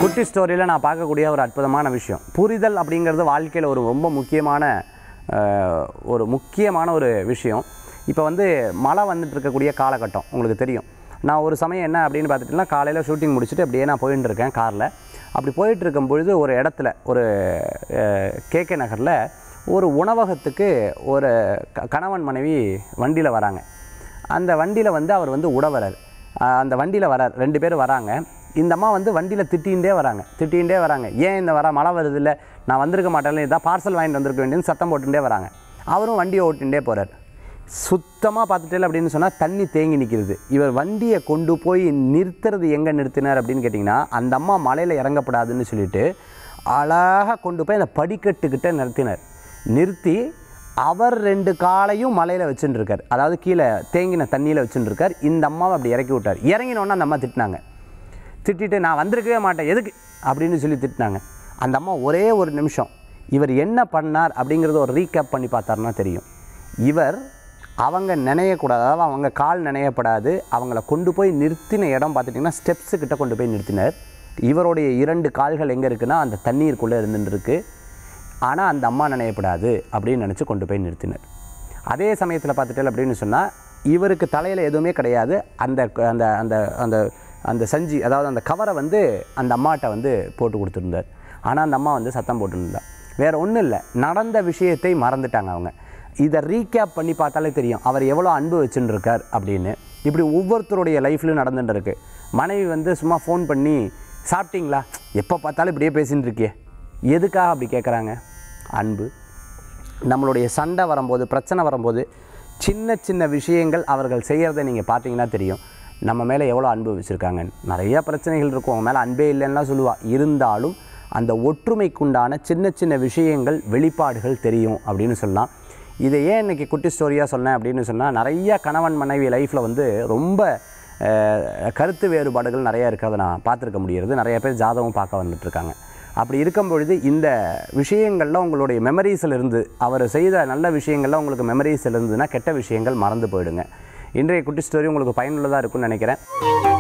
குட்டி ஸ்டோரியில் நான் பார்க்கக்கூடிய ஒரு அற்புதமான விஷயம் புரிதல் அப்படிங்கிறது வாழ்க்கையில் ஒரு ரொம்ப முக்கியமான அஹ், ஒரு முக்கியமான ஒரு விஷயம் இப்போ வந்து மழை வந்துட்டு இருக்கக்கூடிய காலகட்டம் உங்களுக்கு தெரியும் நான் ஒரு சமயம் என்ன அப்படின்னு பார்த்துட்டிங்கன்னா காலையில் ஷூட்டிங் முடிச்சுட்டு அப்படியே நான் போயிட்டு இருக்கேன் காரில் அப்படி போயிட்டு இருக்கும் பொழுது ஒரு இடத்துல ஒரு கேகே நகரில் ஒரு உணவகத்துக்கு ஒரு க- கணவன் மனைவி வண்டியில் வராங்க அந்த வண்டியில் வந்து அவர் வந்து உடவரர் ஆஹ் அந்த வண்டியில் வரார் ரெண்டு பேரும் வராங்க இந்த அம்மா வந்து வண்டியில் திட்டிகிட்டே வராங்க திட்டிகிட்டே வராங்க ஏன் இந்த வர மழை வருது இல்லை நான் வந்திருக்க மாட்டேன் இதான் பார்சல் வாங்கிட்டு வந்திருக்க வேண்டியது சத்தம் போட்டுட்டே வராங்க அவரும் வண்டியை ஓட்டிகிட்டே போகிறார் சுத்தமாக பார்த்துட்டே அப்படின்னு சொன்னால் தண்ணி தேங்கி நிற்கிறது இவர் வண்டியை கொண்டு போய் நிறுத்துறது எங்கே நிறுத்தினார் அப்படின்னு கேட்டிங்கன்னா அந்த அம்மா மலையில் இறங்கப்படாதுன்னு சொல்லிட்டு அழகாக கொண்டு போய் அந்த படிக்கட்டுக்கிட்ட நிறுத்தினார் நிறுத்தி அவர் ரெண்டு காலையும் மலையில் வச்சுட்டு இருக்கார் அதாவது கீழே தேங்கின தண்ணியில் வச்சுட்டு இருக்கார் இந்த அம்மாவை அப்படி இறக்கி விட்டார் இறங்கினோன்னே அந்த அம்மா திட்டினாங்க திட்டிட்டு நான் வந்திருக்கவே மாட்டேன் எதுக்கு அப்படின்னு சொல்லி திட்டினாங்க அந்த அம்மா ஒரே ஒரு நிமிஷம் இவர் என்ன பண்ணார் அப்படிங்கிறத ஒரு ரீகேப் பண்ணி பார்த்தாருன்னா தெரியும் இவர் அவங்க நினையக்கூடாது அதாவது அவங்க கால் நினையப்படாது அவங்கள கொண்டு போய் நிறுத்தின இடம் பார்த்துட்டிங்கன்னா ஸ்டெப்ஸு கிட்ட கொண்டு போய் நிறுத்தினார் இவருடைய இரண்டு கால்கள் எங்கே இருக்குன்னா அந்த தண்ணீருக்குள்ளே இருந்துட்டு இருக்கு ஆனால் அந்த அம்மா நினையப்படாது அப்படின்னு நினச்சி கொண்டு போய் நிறுத்தினார் அதே சமயத்தில் பார்த்துட்டேன் அப்படின்னு சொன்னால் இவருக்கு தலையில் எதுவுமே கிடையாது அந்த அந்த அந்த அந்த அந்த சஞ்சி அதாவது அந்த கவரை வந்து அந்த அம்மாட்ட வந்து போட்டு கொடுத்துருந்தார் ஆனால் அந்த அம்மா வந்து சத்தம் போட்டுருந்தா வேறு ஒன்றும் இல்லை நடந்த விஷயத்தை மறந்துட்டாங்க அவங்க இதை ரீகேப் பண்ணி பார்த்தாலே தெரியும் அவர் எவ்வளோ அன்பு வச்சுன்னு இருக்கார் அப்படின்னு இப்படி ஒவ்வொருத்தருடைய லைஃப்லையும் நடந்துட்டு இருக்கு மனைவி வந்து சும்மா ஃபோன் பண்ணி சாப்பிட்டீங்களா எப்போ பார்த்தாலும் இப்படியே பேசின்னு இருக்கியே எதுக்காக அப்படி கேட்குறாங்க அன்பு நம்மளுடைய சண்டை வரும்போது பிரச்சனை வரும்போது சின்ன சின்ன விஷயங்கள் அவர்கள் செய்கிறத நீங்கள் பார்த்தீங்கன்னா தெரியும் நம்ம மேலே எவ்வளோ அன்பு வச்சுருக்காங்க நிறைய பிரச்சனைகள் இருக்கும் அவங்க மேலே அன்பே இல்லைன்னா சொல்லுவா இருந்தாலும் அந்த ஒற்றுமைக்குண்டான சின்ன சின்ன விஷயங்கள் வெளிப்பாடுகள் தெரியும் அப்படின்னு சொல்லலாம் இதை ஏன் இன்னைக்கு குட்டி ஸ்டோரியாக சொன்னேன் அப்படின்னு சொன்னால் நிறைய கணவன் மனைவி லைஃப்பில் வந்து ரொம்ப அஹ், கருத்து வேறுபாடுகள் நிறைய இருக்கிறத நான் பார்த்துருக்க முடிகிறது நிறைய பேர் ஜாதகம் பார்க்க வந்துட்டுருக்காங்க அப்படி இருக்கும் பொழுது இந்த விஷயங்கள்ல உங்களுடைய மெமரிஸில் இருந்து அவர் செய்த நல்ல விஷயங்கள்ல உங்களுக்கு மெமரிஸில் இருந்ததுன்னா கெட்ட விஷயங்கள் மறந்து போயிடுங்க இன்றைய குட்டி ஸ்டோரி உங்களுக்கு பயனுள்ளதாக இருக்கும்னு நினைக்கிறேன்